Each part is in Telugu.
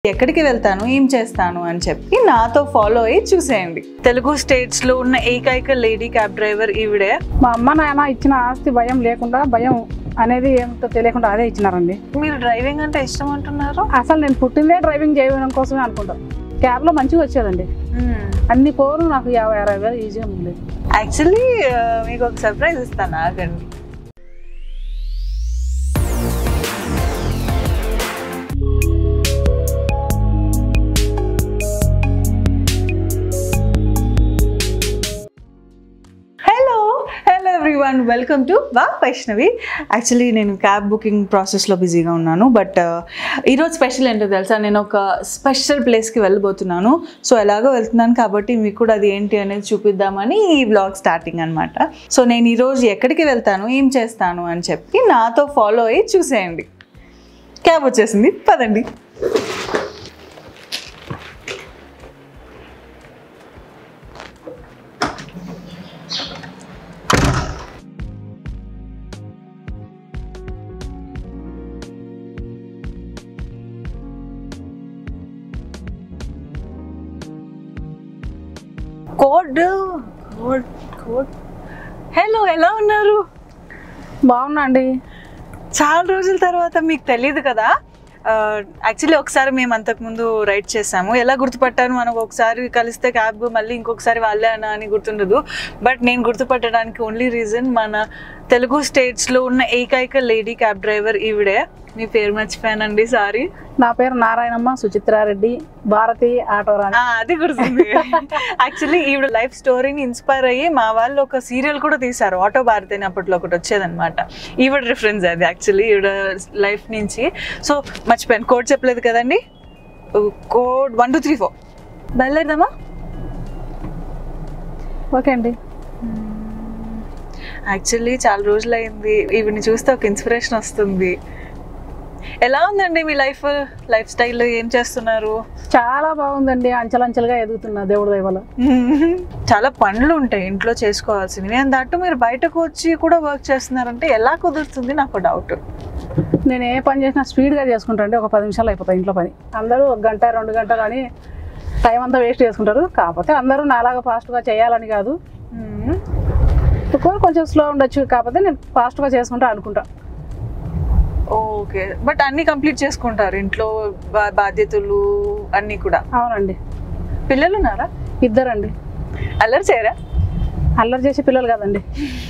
ఎక్కడికి వెళ్తాను ఏం చేస్తాను అని చెప్పి నాతో ఫాలో అయ్యి చూసేయండి తెలుగు స్టేట్స్ లో ఉన్న ఏకైక లేడీ క్యాబ్ డ్రైవర్ ఈవిడే మా అమ్మ నాయన ఇచ్చిన ఆస్తి భయం లేకుండా భయం అనేది ఏమిటో తెలియకుండా అదే ఇచ్చినారండి మీరు డ్రైవింగ్ అంటే ఇష్టం అంటున్నారు అసలు నేను పుట్టిందే డ్రైవింగ్ చేయడం కోసమే అనుకుంటాను క్యాబ్లో మంచిగా వచ్చేదండి అన్ని పోరు నాకు యాభై అరవై వేలు ఈజీగా ఉంది యాక్చువల్లీ మీకు ఒక సర్ప్రైజ్ ఇస్తాను ఆగండి hello hello everyone welcome to వా వైష్ణవి యాక్చువల్లీ నేను క్యాబ్ బుకింగ్ ప్రాసెస్లో బిజీగా ఉన్నాను బట్ ఈరోజు స్పెషల్ ఏంటో తెలుసా నేను ఒక స్పెషల్ ప్లేస్కి వెళ్ళబోతున్నాను సో ఎలాగో వెళ్తున్నాను కాబట్టి మీకు కూడా అది ఏంటి అనేది చూపిద్దామని ఈ బ్లాగ్ స్టార్టింగ్ అనమాట సో నేను ఈరోజు ఎక్కడికి వెళ్తాను ఏం చేస్తాను అని చెప్పి నాతో ఫాలో అయ్యి చూసేయండి క్యాబ్ వచ్చేసింది పదండి కోడ్ కోడ్ కోడ్ హలో ఎలా ఉన్నారు బాగున్నా అండి చాలా రోజుల తర్వాత మీకు తెలియదు కదా యాక్చువల్లీ ఒకసారి మేము అంతకుముందు రైడ్ చేసాము ఎలా గుర్తుపట్టాను మనకు ఒకసారి కలిస్తే క్యాబ్ మళ్ళీ ఇంకొకసారి వాళ్ళే అన్న అని గుర్తుండదు బట్ నేను గుర్తుపట్టడానికి ఓన్లీ రీజన్ మన తెలుగు స్టేట్స్లో ఉన్న ఏకైక లేడీ క్యాబ్ డ్రైవర్ ఈవిడే మీ పేరు మర్చిపోయానండి సారీ నా పేరు నారాయణమ్మ సుచిత్రారెడ్డి భారతి ఆటోరాణి అది గుర్తుంది యాక్చువల్లీ ఈవిడ లైఫ్ స్టోరీని ఇన్స్పైర్ అయ్యి మా వాళ్ళు ఒక సీరియల్ కూడా తీశారు ఆటో భారతి అని అప్పట్లో ఒకటి వచ్చేదన్నమాట ఈవిడ రిఫరెన్స్ అది యాక్చువల్లీ ఈవిడ లైఫ్ నుంచి సో మర్చిపోయాను కోడ్ చెప్పలేదు కదండి code one two three four బయలుదేరదామా ఓకే అండి యాక్చువల్లీ చాలా రోజులు అయింది ఈవిని చూస్తే ఒక ఇన్స్పిరేషన్ వస్తుంది ఎలా ఉందండి మీ లైఫ్ లైఫ్ స్టైల్ ఏం చేస్తున్నారు చాలా బాగుందండి అంచెలంచెలుగా ఎదుగుతున్నా దేవుడి దయ వల్ల చాలా పనులు ఉంటాయి ఇంట్లో చేసుకోవాల్సినవి నేను దట్టు మీరు బయటకు వచ్చి కూడా వర్క్ చేస్తున్నారంటే ఎలా కుదురుతుంది నాకు డౌట్ నేను ఏ పని చేసినా స్పీడ్గా చేసుకుంటా అండి ఒక పది నిమిషాలు అయిపోతాయి ఇంట్లో పని అందరూ ఒక గంట రెండు గంట కానీ టైం అంతా వేస్ట్ చేసుకుంటారు కాకపోతే అందరూ నాలాగా ఫాస్ట్గా చేయాలని కాదు ఒక్కొక్కరు కొంచెం స్లో ఉండొచ్చు కాకపోతే నేను ఫాస్ట్గా చేసుకుంటా అనుకుంటా ఓకే బట్ అన్ని కంప్లీట్ చేసుకుంటారు ఇంట్లో బా- బాధ్యతలు అన్ని కూడా అవునండి పిల్లలు ఉన్నారా ఇద్దరండి అల్లరి చేయరా అల్లరి చేసే పిల్లలు కదండి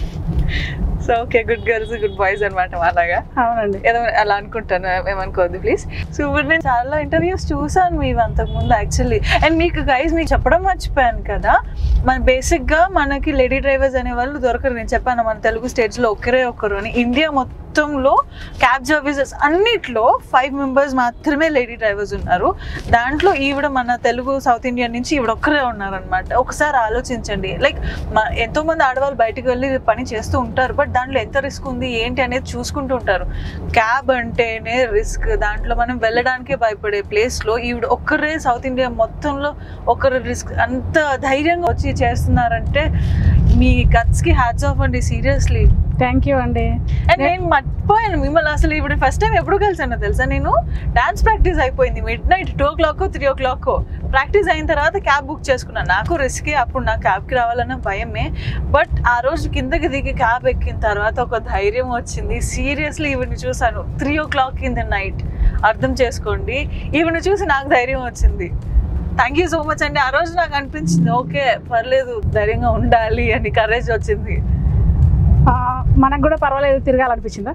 so okay good girls good boys అనమాట అలాగా అవునండి ఏదో అలా అనుకుంటాను ఏమనుకోవద్దు ప్లీజ్ సో ఇప్పుడు నేను చాలా ఇంటర్వ్యూస్ చూసాను మీవి అంతకుముందు యాక్చువల్లీ అండ్ మీకు గైస్ మీకు చెప్పడం మర్చిపోయాను కదా మన బేసిక్గా మనకి లేడీ డ్రైవర్స్ అనే వాళ్ళు దొరకరు నేను చెప్పాను మన తెలుగు స్టేట్స్లో ఒక్కరే ఒక్కరు అని ఇండియా మొత్తంలో క్యాబ్ సర్వీసెస్ అన్నిట్లో ఫైవ్ మెంబర్స్ మాత్రమే లేడీ డ్రైవర్స్ ఉన్నారు దాంట్లో ఈవిడ మన తెలుగు సౌత్ ఇండియా నుంచి ఈవిడ ఒక్కరే ఉన్నారనమాట ఒకసారి ఆలోచించండి లైక్ ఎంతో మంది ఆడవాళ్ళు బయటకు వెళ్ళి పని చేస్తూ ఉంటారు బట్ దాంట్లో ఎంత రిస్క్ ఉంది ఏంటి అనేది చూసుకుంటూ ఉంటారు క్యాబ్ అంటేనే రిస్క్ దాంట్లో మనం వెళ్ళడానికే భయపడే ప్లేస్లో ఈవిడ ఒక్కరే సౌత్ ఇండియా మొత్తంలో ఒకరు రిస్క్ అంత ధైర్యంగా వచ్చి చేస్తున్నారంటే మీ గట్స్కి హ్యాట్స్ ఆఫ్ అండి సీరియస్లీ థ్యాంక్ యూ అండి అండ్ నేను మర్చిపోయాను మిమ్మల్ని అసలు ఇప్పుడు ఫస్ట్ టైం ఎప్పుడు కలిసానో తెలుసా నేను డాన్స్ ప్రాక్టీస్ అయిపోయింది midnight two o'clock three o'clock practice అయిన తర్వాత క్యాబ్ బుక్ చేసుకున్నాను నాకు రిస్కే అప్పుడు నాకు క్యాబ్కి రావాలన్న భయమే బట్ ఆ రోజు కిందకి దిగి క్యాబ్ ఎక్కిన తర్వాత ఒక ధైర్యం వచ్చింది సీరియస్లీ ఈవిని చూసాను three o'clock in the night అర్థం చేసుకోండి ఈవిని చూసి నాకు ధైర్యం వచ్చింది థ్యాంక్ యూ సో మచ్ అండి ఆ రోజు నాకు అనిపించింది ఓకే పర్లేదు ధైర్యంగా ఉండాలి అని కరేజ్ వచ్చింది ఆ, మనకు కూడా పర్వాలేదు తిరగాలనిపించిందా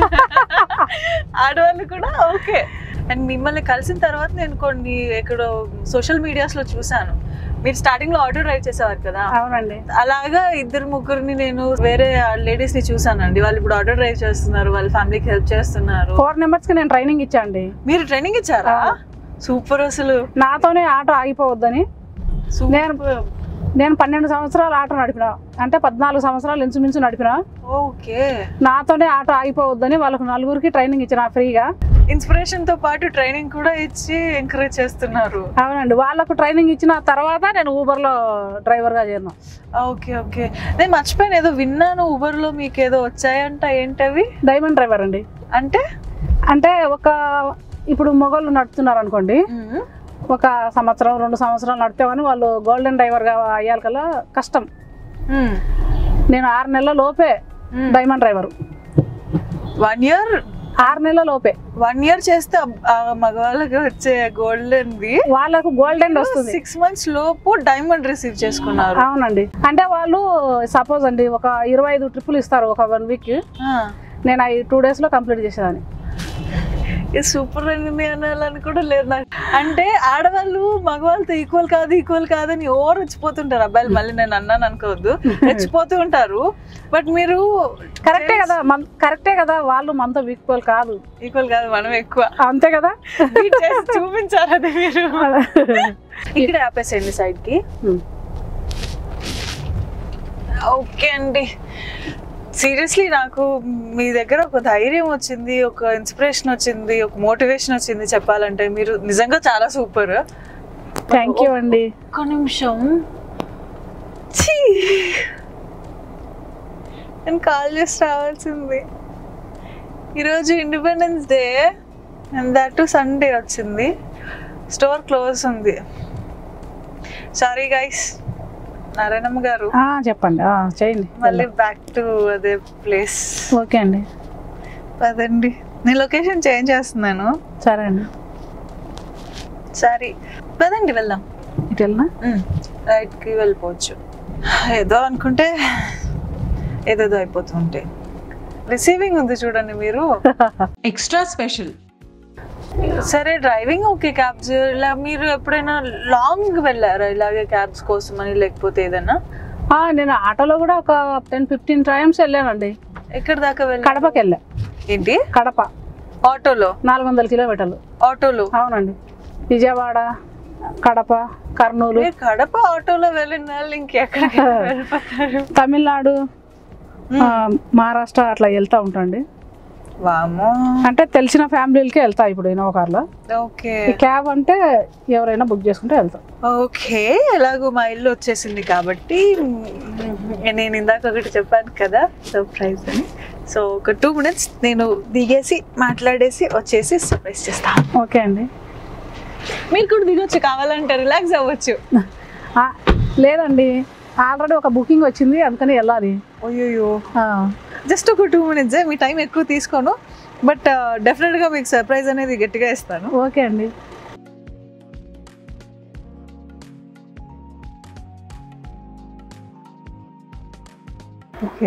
ఆడవాళ్ళు కూడా ఓకే అండ్ మిమ్మల్ని కలిసిన తర్వాత నేను కొన్ని ఎక్కడో సోషల్ మీడియాస్లో చూశాను మీరు స్టార్టింగ్ లో ఆటో డ్రైవ్ చేసేవారు కదా అవునండి అలాగా ఇద్దరు ముగ్గురిని నేను వేరే లేడీస్ ని చూసానండి వాళ్ళు ఇప్పుడు ఆటో డ్రైవ్ చేస్తున్నారు వాళ్ళ ఫ్యామిలీకి హెల్ప్ చేస్తున్నారు ఫోర్ నెంబర్స్ కి నేను ట్రైనింగ్ ఇచ్చా అండి మీరు ట్రైనింగ్ ఇచ్చారా ఆ. సూపర్ అసలు నాతోనే ఆటో ఆగిపోవద్దని నేను సూపర్ నేను పన్నెండు సంవత్సరాలు ఆటో నడిపిన అంటే పద్నాలుగు సంవత్సరాలు ఇంచుమించు నడిపిన ఓకే నాతోనే ఆటో ఆగిపోవద్దని వాళ్ళకు నలుగురికి ట్రైనింగ్ ఇచ్చిన ఫ్రీగా ఇన్స్పిరేషన్ తో పాటు ట్రైనింగ్ కూడా ఇచ్చి ఎంకరేజ్ చేస్తున్నారు అవునండి వాళ్ళకు ట్రైనింగ్ ఇచ్చిన తర్వాత నేను ఊబర్లో డ్రైవర్గా చేరినా ఓకే ఓకే నేను మర్చిపోయాను ఏదో విన్నాను ఊబర్ లో మీకు ఏదో వచ్చాయంట ఏంటవి డైమండ్ డ్రైవర్ అండి అంటే అంటే ఒక ఇప్పుడు మొగోళ్ళు నడుపుతున్నారు అనుకోండి మ్మ్. ఒక సంవత్సరం రెండు సంవత్సరాలు నడితే కానీ వాళ్ళు గోల్డెన్ డ్రైవర్గా అయ్యాలి కల్లా కష్టం మ్మ్. నేను ఆరు నెలల లోపే మ్మ్. డైమండ్ డ్రైవర్ వన్ ఇయర్ ఆరు నెలల లోపే వన్ ఇయర్ చేస్తే ఆ- ఆ మగవాళ్ళకి వచ్చే గోల్డెన్ ది వాళ్ళకు గోల్డెన్ వస్తుంది సిక్స్ మంత్స్ లోపు డైమండ్ రిసీవ్ చేసుకున్నారు అవునండి అంటే వాళ్ళు సపోజ్ అండి ఒక ఇరవై ఐదు ట్రిప్పులు ఇస్తారు ఒక వన్ వీక్ ఆ. నేను ఈ టూ డేస్లో కంప్లీట్ చేసేదాన్ని ఇది సూపర్ అని అనాలని కూడా లేదు నాకు అంటే ఆడవాళ్ళు మగవాళ్ళతో ఈక్వల్ కాదు ఈక్వల్ కాదని ఓవర్ వచ్చిపోతుంటారు అబ్బాయిలు మళ్ళీ నేను అన్నాను అనుకోవద్దు రెచ్చిపోతూ ఉంటారు బట్ మీరు కరెక్టే కదా మన కరెక్టే కదా వాళ్ళు మనతో వీక్వల్ కాదు ఈక్వల్ కాదు మనం ఎక్కువ అంతే కదా Beat చేసి చూపించారు అది మీరు ఇక్కడ ఆపేసేయండి సైడ్ కి ఉమ్. ఓకే అండి సీరియస్లీ నాకు మీ దగ్గర ఒక ధైర్యం వచ్చింది ఒక ఇన్స్పిరేషన్ వచ్చింది ఒక మోటివేషన్ వచ్చింది చెప్పాలంటే మీరు నిజంగా చాలా సూపర్ థ్యాంక్ యూ అండి ఒక్క నిమిషం ఛీ! నేను కాల్ చేసి రావాల్సింది ఈరోజు independence day and that to Sunday వచ్చింది స్టోర్ క్లోజ్ ఉంది సారీ గైస్ నారాయణమ్మ గారు ఆ, చెప్పండి ఆ, చేయండి మళ్ళీ బ్యాక్ టు అదే ప్లేస్ ఓకే అండి పదండి నేను లొకేషన్ చేంజ్ చేస్తున్నాను సరే అండి సారీ పదండి వెళ్దాం ఇటు వెళ్ళినా రైట్కి వెళ్ళిపోవచ్చు ఏదో అనుకుంటే ఏదేదో అయిపోతుంటే రిసీవింగ్ ఉంది చూడండి మీరు ఎక్స్ట్రా స్పెషల్ సరే డ్రైవింగ్ ఓకే క్యాబ్స్ ఇలా మీరు ఎప్పుడైనా లాంగ్ వెళ్ళారా ఇలాగే క్యాబ్స్ కోసం అని లేకపోతే ఏదైనా ఆ, నేను ఆటోలో కూడా ఒక టెన్ ఫిఫ్టీన్ టైమ్స్ వెళ్ళానండి ఎక్కడ దాకా వెళ్ళి కడపకి వెళ్ళా ఏంటి కడప ఆటోలో నాలుగు వందల కిలోమీటర్లు ఆటోలో అవునండి విజయవాడ కడప కర్నూలు మీరు కడప ఆటోలో వెళ్ళిన వాళ్ళు ఇంకెక్కడికి వెళ్ళిపోతారు తమిళనాడు ఆ, మహారాష్ట్ర అట్లా వెళ్తా ఉంటాండి వామో అంటే తెలిసిన ఫ్యామిలీలకే వెళ్తా ఇప్పుడు ఇన్నోవా కార్లో ఓకే ఈ క్యాబ్ అంటే ఎవరైనా బుక్ చేసుకుంటే వెళ్తాం ఓకే ఎలాగో మా ఇల్లు వచ్చేసింది కాబట్టి మ్, నేను ఇందాక ఒకటి చెప్పాను కదా సర్ప్రైజ్ అని సో ఒక టూ మినిట్స్ నేను దిగేసి మాట్లాడేసి వచ్చేసి సర్ప్రైజ్ చేస్తాను ఓకే అండి మీరు కూడా దిగొచ్చు కావాలంటే రిలాక్స్ అవ్వచ్చు ఆ, లేదండి ఆల్రెడీ ఒక బుకింగ్ వచ్చింది అందుకని వెళ్ళాలి అయ్యో ఆ, జస్ట్ ఒక టూ మినిట్స్ మీ టైం ఎక్కువ తీసుకోను బట్ డెఫినెట్గా మీకు సర్ప్రైజ్ అనేది గట్టిగా ఇస్తాను ఓకే అండి ఓకే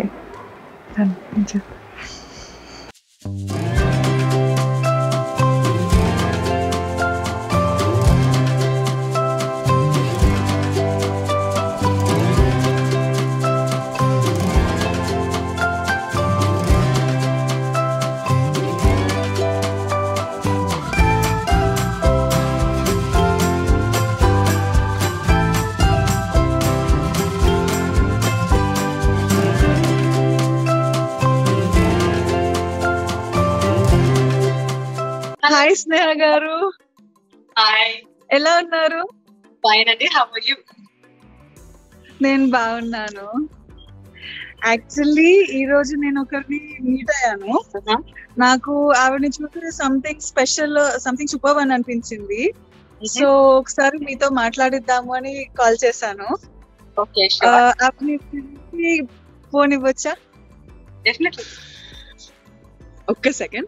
హాయ్ స్నేహ గారు హాయ్ ఎలా ఉన్నారు ఫైన్ అండి హౌ ఆర్ యు నేను బాగున్నాను యాక్చువల్లీ ఈ రోజు నేను ఒకరిని మీట్ అయ్యాను నాకు ఆవిడని చూసి సంథింగ్ స్పెషల్ సంథింగ్ సూపర్ అని అనిపించింది సో ఒకసారి మీతో మాట్లాడిద్దాము అని కాల్ చేశాను ఓకే ఆ, ఆవిడని పిలిచి ఫోన్ ఇవ్వచ్చా డెఫినెట్లీ ఒక్క సెకండ్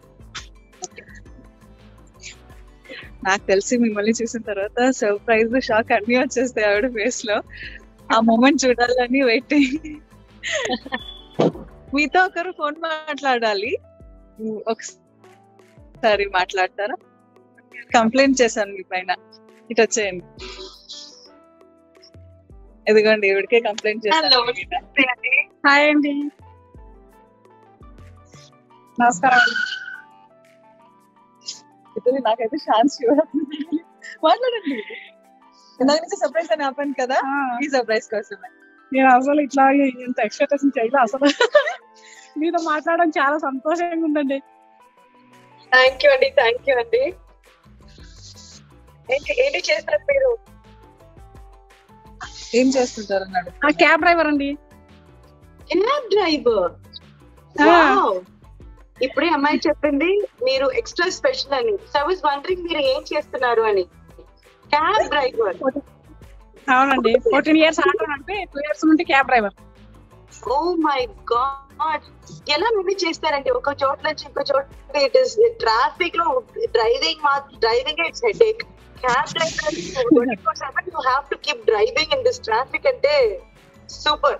నాకు తెలిసి మిమ్మల్ని చూసిన తర్వాత సర్ప్రైజ్ షాక్ అన్ని వచ్చేస్తాయి ఆవిడ ఫేస్ లో ఆ మూమెంట్ చూడాలని వెయిటింగ్ మీతో ఒకరు ఫోన్ మాట్లాడాలి ఒకసారి మాట్లాడతారా కంప్లైంట్ చేశాను మీ పైన ఇటు వచ్చేయండి ఎదుగోండి ఇవిడికే కంప్లైంట్ హలో చేశాను హాయ్ అండి నమస్కారం అండి. ఇప్పుడు నాకైతే ఛాన్స్ మాట్లాడండి ఇందాక నుంచి సర్ప్రైజ్ అని ఆపాను కదా ఈ సర్ప్రైజ్ కోసమే నేను అసలు ఇట్లా ఇంత ఎక్స్పెక్టేషన్ చేయలే అసలు మీతో మాట్లాడడం చాలా సంతోషంగా ఉందండి థ్యాంక్ యూ అండి థ్యాంక్ యూ అండి ఏంటి ఏంటి చేస్తారు మీరు ఏం చేస్తుంటారు అన్నాడు ఆ క్యాబ్ డ్రైవర్ అండి క్యాబ్ డ్రైవర్ Ah. ఇప్పుడే అమ్మాయి చెప్పింది మీరు ఎక్స్ట్రా స్పెషల్ అని సో వాజ్ వండరింగ్ మీరు ఏం చేస్తున్నారు అని క్యాబ్ డ్రైవర్ అవునండి ఫోర్టీన్ ఇయర్స్ ఆటో అంటే టూ ఇయర్స్ నుండి cab driver oh my god ఎలా మేనేజ్ చేస్తారండి ఒక చోట నుంచి ఇంకో చోట ఇట్ ఇస్ ట్రాఫిక్ లో డ్రైవింగ్ మా driving it's headache cab driver twenty four seven you have to keep driving in this traffic అంటే సూపర్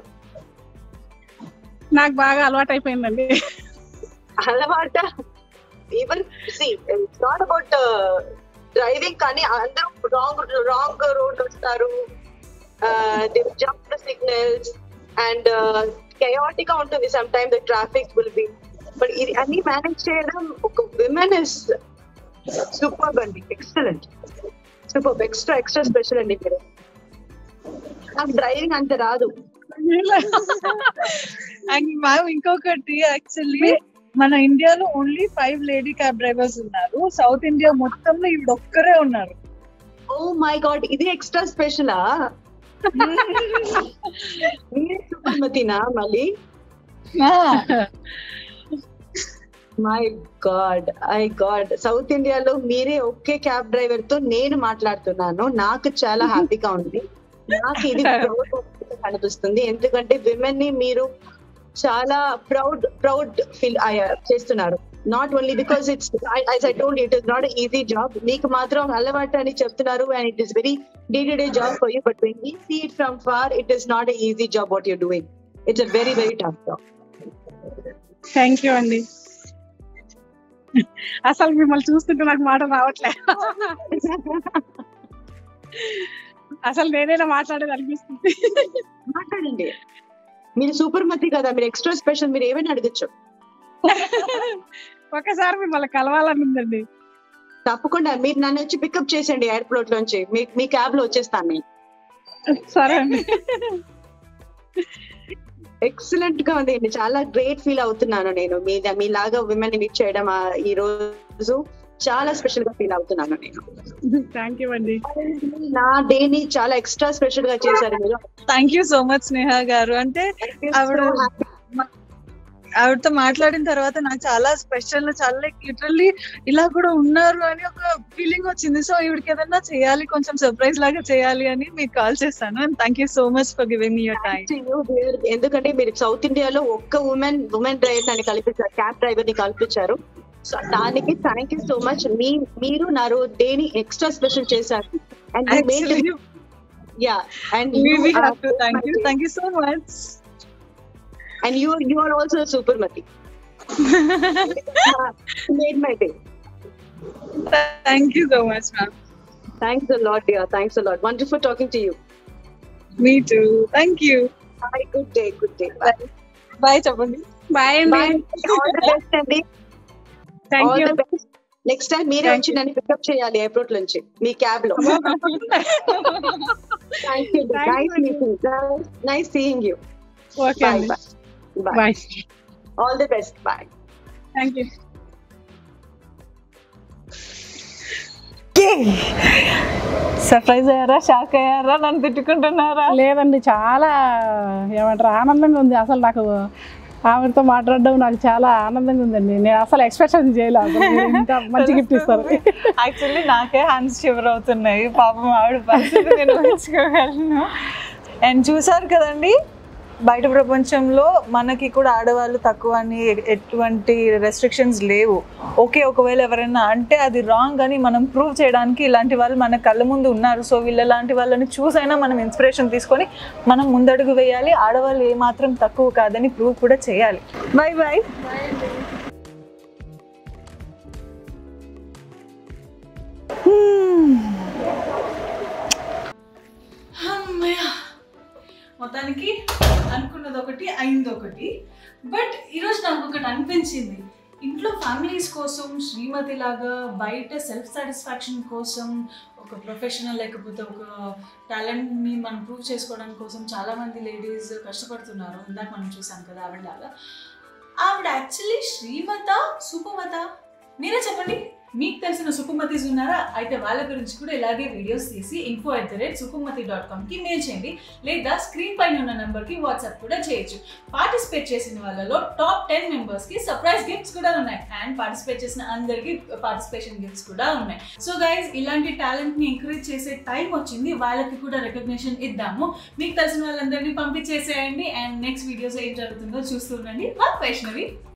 నాకు బాగా అలవాటు అయిపోయిందండి అలవాట even see it's not about driving కానీ అందరూ రాంగ్ రాంగ్ రోడ్ వస్తారు జంప్ సిగ్నల్స్ అండ్ కెయాటిక్ గా ఉంటుంది some time the traffic will be but ఇది అన్ని మేనేజ్ చేయడం ఒక విమెన్ ఇస్ సూపర్ అండి excellent super extra extra special అండి మీరు నాకు డ్రైవింగ్ అంత రాదు అండ్ మ్యామ్ ఇంకొకటి యాక్చువల్లీ మన ఇండియాలో only five lady cab drivers ఉన్నారు సౌత్ ఇండియా మొత్తంలో ఈవిడ ఒక్కరే ఉన్నారు ఓ మై గాడ్ ఇది ఎక్స్ట్రా స్పెషలా మీరే సుమతినా మళ్ళీ మై గాడ్ ఐ గాడ్ సౌత్ ఇండియాలో మీరే ఒకే క్యాబ్ డ్రైవర్ తో నేను మాట్లాడుతున్నాను నాకు చాలా హ్యాపీగా ఉంది నాకు ఇది proud అనిపిస్తుంది ఎందుకంటే విమెన్ ని మీరు చాలా ప్రౌడ్ ప్రౌడ్ ఫీల్ చేస్తున్నారు not only because it's I told it is not easy job మీకు మాత్రం అలవాటు అని చెప్తున్నారు and it is very day to day job for you but when you see it from far it is not easy job what you doing it's a very very tough job thank you అండి అసలు మిమ్మల్ని చూస్తుంటే నాకు మాట రావట్లే అసలు నేనైనా మాట్లాడేది అనిపిస్తుంది మాట్లాడండి మీరు సూపర్ మతి కదా మీరు ఎక్స్ట్రా స్పెషల్ మీరు ఏమైనా అడగచ్చు ఒకసారి మిమ్మల్ని కలవాలని ఉందండి తప్పకుండా మీరు నన్ను వచ్చి పికప్ చేసండి ఎయిర్పోర్ట్ లోంచి మీ మీ క్యాబ్ లో వచ్చేస్తాను నేను సరే అండి ఎక్సలెంట్ గా ఉంది అండి చాలా గ్రేట్ ఫీల్ అవుతున్నాను నేను మీ మీలాగా విమెన్ మీట్ చేయడం ఆ ఈ రోజు చాలా స్పెషల్ గా ఫీల్ అవుతున్నాను నేను థ్యాంక్ యూ అండి నా డే ని చాలా ఎక్స్ట్రా స్పెషల్ గా చేశారు మీరు thank you so much Sneha garu అంటే ఆవిడ ఆవిడతో మాట్లాడిన తర్వాత నాకు చాలా స్పెషల్ చాలా లైక్ లిటరల్లీ ఇలా కూడా ఉన్నారు అని ఒక ఫీలింగ్ వచ్చింది సో ఈవిడకి ఏదన్నా చేయాలి కొంచెం సర్ప్రైజ్ లాగా చేయాలి అని మీకు కాల్ చేస్తాను and thank you so much for giving me your time ఎందుకంటే మీరు సౌత్ ఇండియాలో ఒక్క ఉమెన్ ఉమెన్ డ్రైవర్ అని కల్పించారు క్యాబ్ డ్రైవర్ ని కల్పించారు సో దానికి థ్యాంక్ యూ సో మచ్ మీ మీరు నా డే ని ఎక్స్ట్రా స్పెషల్ చేశారు and yeah and thank you thank you so much and you you are also super మతి made my day thank you so much ma'am thanks a lot dear thanks a lot wonderful talking to you me too thank you bye good day good day bye చెప్పండి బాయ్ అండి ఆల్ ది బెస్ట్ అండి thank all you the best next time మీరే వచ్చి నన్ను పికప్ చేయాలి ఎయిర్పోర్ట్ నుంచి మీ క్యాబ్ లో thank you Thank nice you. Meeting nice seeing you okay bye అండి bye bye all the best bye thank you surprise అయ్యారా షాక్ అయ్యారా నన్ను తిట్టుకుంటున్నారా లేదండి చాలా ఏమంటారు ఆనందంగా ఉంది అసలు నాకు ఆమెతో మాట్లాడడం నాకు చాలా ఆనందంగా ఉందండి నేను అసలు ఎక్స్పెక్టేషన్ చేయలేదు అసలు మీరు ఇంత మంచి గిఫ్ట్ ఇస్తారు యాక్చువల్లీ నాకే హ్యాండ్స్ షివర్ అవుతున్నాయి పాపం ఆవిడ పరిస్థితి నేను ఊహించుకోగలను అండ్ చూసారు కదండి బయట ప్రపంచంలో మనకి కూడా ఆడవాళ్ళు తక్కువ అని ఎ- ఎటువంటి రెస్ట్రిక్షన్స్ లేవు ఓకే ఒకవేళ ఎవరైనా అంటే అది రాంగ్ అని మనం ప్రూవ్ చేయడానికి ఇలాంటి వాళ్ళు మన కళ్ళ ముందు ఉన్నారు సో వీళ్ళలాంటి వాళ్ళని చూసైనా మనం ఇన్స్పిరేషన్ తీసుకొని మనం ముందడుగు వేయాలి ఆడవాళ్ళు ఏమాత్రం తక్కువ కాదని ప్రూవ్ కూడా చేయాలి బాయ్ బాయ్ అమ్మయ్య మొత్తానికి అనుకున్నది ఒకటి అయింది ఒకటి బట్ ఈరోజు నాకు ఒకటి అనిపించింది ఇంట్లో ఫ్యామిలీస్ కోసం శ్రీమతి లాగా బయట సెల్ఫ్ సాటిస్ఫాక్షన్ కోసం ఒక ప్రొఫెషనల్ లేకపోతే ఒక టాలెంట్ని మనం ప్రూవ్ చేసుకోవడానికి కోసం చాలామంది లేడీస్ కష్టపడుతున్నారు ఇందాక మనం చూసాం కదా ఆవిడలాగా ఆవిడ యాక్చువల్లీ శ్రీమత సుపమత మీరే చెప్పండి మీకు తెలిసిన సుకుమతిస్ ఉన్నారా అయితే వాళ్ళ గురించి కూడా ఇలాగే వీడియోస్ తీసి info at the rate Sukumathi dot కామ్కి మెయిల్ చేయండి లేదా స్క్రీన్ పైన ఉన్న నెంబర్కి వాట్సాప్ కూడా చేయొచ్చు పార్టిసిపేట్ చేసిన వాళ్ళలో టాప్ టెన్ మెంబర్స్కి సర్ప్రైజ్ గిఫ్ట్స్ కూడా ఉన్నాయి అండ్ పార్టిసిపేట్ చేసిన అందరికీ పార్టిసిపేషన్ గిఫ్ట్స్ కూడా ఉన్నాయి సో గైజ్ ఇలాంటి టాలెంట్ని ఎంకరేజ్ చేసే టైం వచ్చింది వాళ్ళకి కూడా రికగ్నిషన్ ఇద్దాము మీకు తెలిసిన వాళ్ళందరినీ పంపించేసేయండి అండ్ నెక్స్ట్ వీడియోస్ ఏం జరుగుతుందో చూస్తూ ఉండండి వైష్ణవి